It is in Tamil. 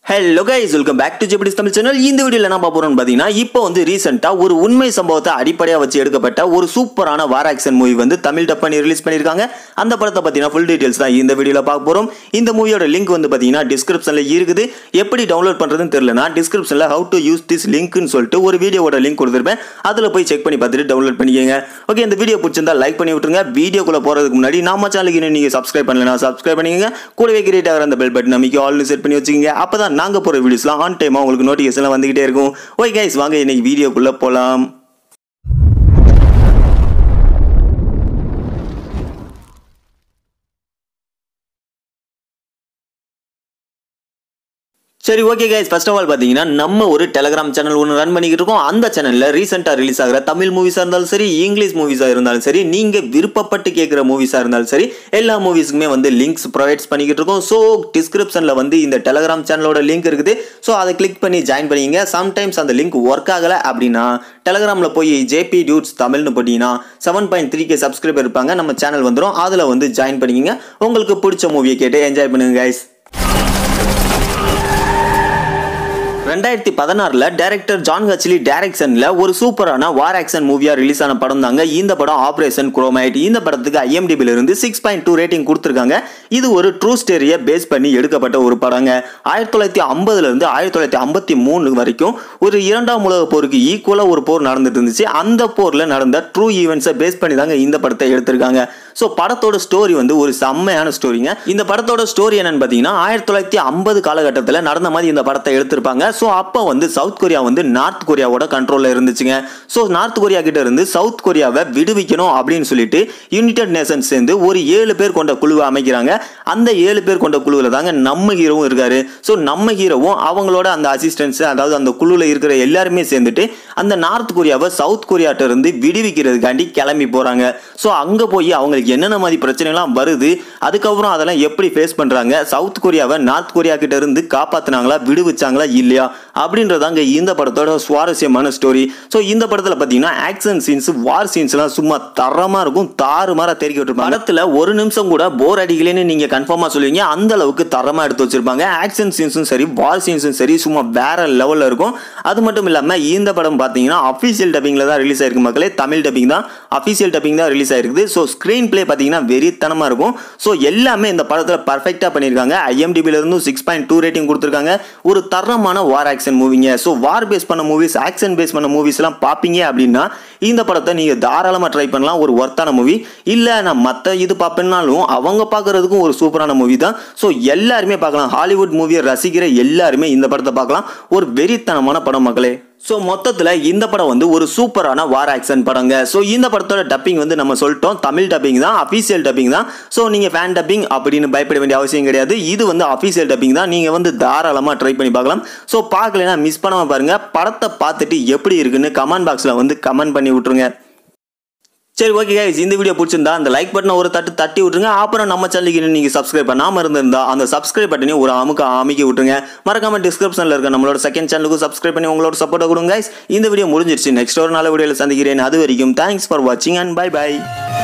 hello guys welcome back to JP dudes Tamil channel இந்த வீடியோவில் என்ன பார்க்க போறோம்னு பார்த்தீங்கன்னா இப்போ வந்து ரீசெண்டாக ஒரு உண்மை சம்பவத்தை அடிப்படையாக வச்சு எடுக்கப்பட்ட ஒரு சூப்பரான வார் ஆக்ஷன் மூவி வந்து தமிழ் டப் பண்ணி ரிலீஸ் பண்ணியிருக்காங்க அந்த படத்தை பார்த்தீங்கன்னா ஃபுல் டீடைல்ஸ் தான் இந்த வீடியோவில் பார்க்க போகிறோம் இந்த மூவியோட லிங்க் வந்து பார்த்தீங்கன்னா டிஸ்கிரிப்ஷனில் இருக்குது எப்படி டவுன்லோட் பண்ணுறதுன்னு தெரியலனா டிஸ்கிரிப்ஷனில் ஹவு டு யூஸ் திஸ் லிங்க்னு சொல்லிட்டு ஒரு வீடியோவோட லிங்க் கொடுத்துருப்பேன் அதில் போய் செக் பண்ணி பார்த்துட்டு டவுன்லோட் பண்ணிக்கோங்க ஓகே இந்த வீடியோ பிடிச்சிருந்தா லைக் பண்ணி விட்டுருங்க வீடியோக்குள்ளே போகிறதுக்கு முன்னாடி நம்ம சேனலுக்கு இன்னும் நீங்கள் சப்ஸ்கிரைப் பண்ணலனா சப்ஸ்கிரைப் பண்ணிக்கோங்க கூடவே கிரியேட் ஆகிற அந்த பெல் பட்டன் அமைக்க ஆல்னு செட் பண்ணி வச்சுக்கோங்க அப்போ தான் நாங்கள் போகிற வீடியோஸ்லாம் ஆன் டைமாக உங்களுக்கு நோட்டிஃபிகேஷன்லாம் வந்துகிட்டே இருக்கும் ஓகே கைஸ் வாங்க இன்னைக்கு வீடியோக்குள்ளே போகலாம் சரி okay guys first of all பார்த்தீங்கன்னா நம்ம ஒரு டெலகிராம் சேனல் ஒன்று ரன் பண்ணிக்கிட்டு இருக்கோம் அந்த சேனலில் ரீசெண்டாக ரிலீஸ் ஆகிற தமிழ் மூவிஸாக இருந்தாலும் சரி இங்கிலீஷ் மூவிஸாக இருந்தாலும் சரி நீங்கள் விருப்பப்பட்டு கேட்குற மூவிஸாக இருந்தாலும் சரி எல்லா மூவிஸுக்குமே வந்து லிங்க்ஸ் ப்ரொவைட்ஸ் பண்ணிக்கிட்டு இருக்கோம் ஸோ டிஸ்கிரிப்ஷனில் வந்து இந்த டெலகிராம் சேனலோட லிங்க் இருக்குது ஸோ அதை கிளிக் பண்ணி ஜாயின் பண்ணிங்க சம்டைம்ஸ் அந்த லிங்க் ஒர்க் ஆகலை அப்படின்னா டெலகிராமில் போய் ஜேபி டியூட்ஸ் தமிழ்னு போட்டிங்கன்னா seven point three K subscriber இருப்பாங்க நம்ம சேனல் வந்துடும் அதில் வந்து ஜாயின் பண்ணிக்கிங்க உங்களுக்கு பிடிச்ச மூவியை கேட்டு என்ஜாய் பண்ணுங்க கைஸ் ரெண்டாயிரத்தி பதினாறில் டைரக்டர் ஜான் ஹச்லி டைரக்ஷனில் ஒரு சூப்பரான வார் ஆக்ஷன் மூவியாக ரிலீஸ் ஆன படம் தாங்க இந்த படம் ஆப்ரேஷன் குரோமைட் இந்த படத்துக்கு ஐஎம்டிபில இருந்து சிக்ஸ் பாயிண்ட் டூ ரேட்டிங் கொடுத்துருக்காங்க இது ஒரு ட்ரூ ஸ்டோரியை பேஸ் பண்ணி எடுக்கப்பட்ட ஒரு படங்க ஆயிரத்தி தொள்ளாயிரத்தி ஐம்பதுலேருந்து ஆயிரத்தி தொள்ளாயிரத்தி ஐம்பத்தி மூணு வரைக்கும் ஒரு இரண்டாம் உலக போருக்கு ஈக்குவலாக ஒரு போர் நடந்துட்டு இருந்துச்சு அந்த போரில் நடந்த ட்ரூ ஈவெண்ட்ஸை பேஸ் பண்ணி தாங்க இந்த படத்தை எடுத்திருக்காங்க ஸோ படத்தோட ஸ்டோரி வந்து ஒரு செம்மையான ஸ்டோரிங்க இந்த படத்தோட ஸ்டோரி என்னன்னு பார்த்தீங்கன்னா ஆயிரத்தி தொள்ளாயிரத்தி ஐம்பது காலகட்டத்தில் நடந்த மாதிரி இந்த படத்தை எடுத்திருப்பாங்க ஸோ அப்போ வந்து சவுத் கொரியா வந்து நார்த் கொரியாவோட கண்ட்ரோலில் இருந்துச்சுங்க ஸோ நார்த் கொரியா கிட்ட இருந்து சவுத் கொரியாவை விடுவிக்கணும் அப்படின்னு சொல்லிட்டு யுனைடெட் நேஷன்ஸ் சேர்ந்து ஒரு ஏழு பேர் கொண்ட குழுவை அமைக்கிறாங்க அந்த ஏழு பேர் கொண்ட குழுவில் தாங்க நம்ம ஹீரோவும் இருக்காரு ஸோ நம்ம ஹீரோவும் அவங்களோட அந்த அசிஸ்டன்ஸ் அதாவது அந்த குழுவில் இருக்கிற எல்லாருமே சேர்ந்துட்டு அந்த நார்த் கொரியாவை சவுத் கொரியாட்ட இருந்து விடுவிக்கிறதுக்காண்டி கிளம்பி போகிறாங்க ஸோ அங்கே போய் அவங்களுக்கு என்னென்ன மாதிரி பிரச்சனைலாம் வருது அதுக்கப்புறம் அதெல்லாம் எப்படி ஃபேஸ் பண்ணுறாங்க சவுத் கொரியாவை நார்த் கொரியா கிட்ட இருந்து காப்பாற்றினாங்களா விடுவிச்சாங்களா இல்லையா அப்படின்றதாங்க இந்த படத்தோட சுவாரஸ்யமான ஸ்டோரி ஸோ இந்த படத்தில் பார்த்தீங்கன்னா ஆக்ஷன் சீன்ஸ் வார் சீன்ஸ்லாம் சும்மா தரமாக இருக்கும் தாறுமாறாக தெரிவிக்க விட்டுருப்பாங்க படத்தில் ஒரு நிமிஷம் கூட போர் அடிக்கலைன்னு நீங்கள் கன்ஃபார்மாக சொல்லுவீங்க அந்த அளவுக்கு தரமாக எடுத்து வச்சிருப்பாங்க ஆக்ஷன் சீன்ஸும் சரி வார் சீன்ஸும் சரி சும்மா வேற லெவலில் இருக்கும் அது மட்டும் இல்லாமல் இந்த படம் பார்த்தீங்கன்னா அஃபீஷியல் டப்பிங்கில் தான் ரிலீஸ் ஆயிருக்கு மக்களே தமிழ் டப்பிங் தான் அஃபீஷியல் டப்பிங் தான் ரிலீஸ் ஆயிருக்குது ஸோ ஸ்க்ரீன் பிளே பார்த்தீங்கன்னா வெறித்தனமாக இருக்கும் ஸோ எல்லாமே இந்த படத்தில் பர்ஃபெக்டாக பண்ணியிருக்காங்க ஐஎம்டிபில இருந்தும் சிக்ஸ் பாயிண்ட் டூ ரேட்டிங் கொடுத்துருக்காங்க ஒரு தரமான வார் ஆக்ஷன் மூவிங்க ஸோ வார் பேஸ் பண்ண மூவிஸ் ஆக்ஷன் பேஸ் பண்ண மூவிஸ்லாம் பார்ப்பீங்க அப்படின்னா இந்த படத்தை நீங்கள் தாராளமாக ட்ரை பண்ணலாம் ஒரு ஒர்த்தான மூவி இல்லை நான் மற்ற இது பார்ப்பேன்னாலும் அவங்க பார்க்குறதுக்கும் ஒரு சூப்பரான மூவி தான் ஸோ எல்லாருமே பார்க்கலாம் ஹாலிவுட் மூவியை ரசிக்கிற எல்லாருமே இந்த படத்தை பார்க்கலாம் ஒரு வெறித்தனமான படம் மக்களே ஸோ மொத்தத்தில் இந்த படம் வந்து ஒரு சூப்பரான வார் ஆக்ஷன் படங்க ஸோ இந்த படத்தோட டப்பிங் வந்து நம்ம சொல்லிட்டோம் தமிழ் டப்பிங் தான் அஃபீஷியல் டப்பிங் தான் ஸோ நீங்கள் ஃபேன் டப்பிங் அப்படின்னு பயப்பட வேண்டிய அவசியம் கிடையாது இது வந்து அஃபீஷியல் டப்பிங் தான் நீங்கள் வந்து தாராளமாக ட்ரை பண்ணி பார்க்கலாம் ஸோ பார்க்கலனா மிஸ் பண்ணாமல் பாருங்கள் படத்தை பார்த்துட்டு எப்படி இருக்குன்னு கமெண்ட் பாக்ஸில் வந்து கமெண்ட் பண்ணி விட்ருங்க சரி ஓகே கைஸ் இந்த வீடியோ பிடிச்சிருந்தா அந்த லைக் பட்டனை ஒரு தட்டு தட்டி விட்டுருங்க அப்புறம் நம்ம சேனலுக்கு இன்னும் நீங்கள் சப்ஸ்கிரைப் பண்ணாமல் இருந்திருந்தா அந்த சப்ஸ்கிரைப் பட்டனையும் ஒரு அமுக்க அமைக்க விட்டுருங்க மறக்காம டிஸ்கிரிப்ஷனில் இருக்க நம்மளோட செகண்ட் சேனலுக்கும் சப்ஸ்கிரைப் பண்ணி உங்களோட சப்போர்ட்டை கொடுங்க guys இந்த வீடியோ முடிஞ்சிருச்சு நெக்ஸ்ட் ஒரு நல்ல வீடியோவில் சந்திக்கிறேன் அது வரைக்கும் தேங்க்ஸ் ஃபார் வாட்சிங் அண்ட் பை பை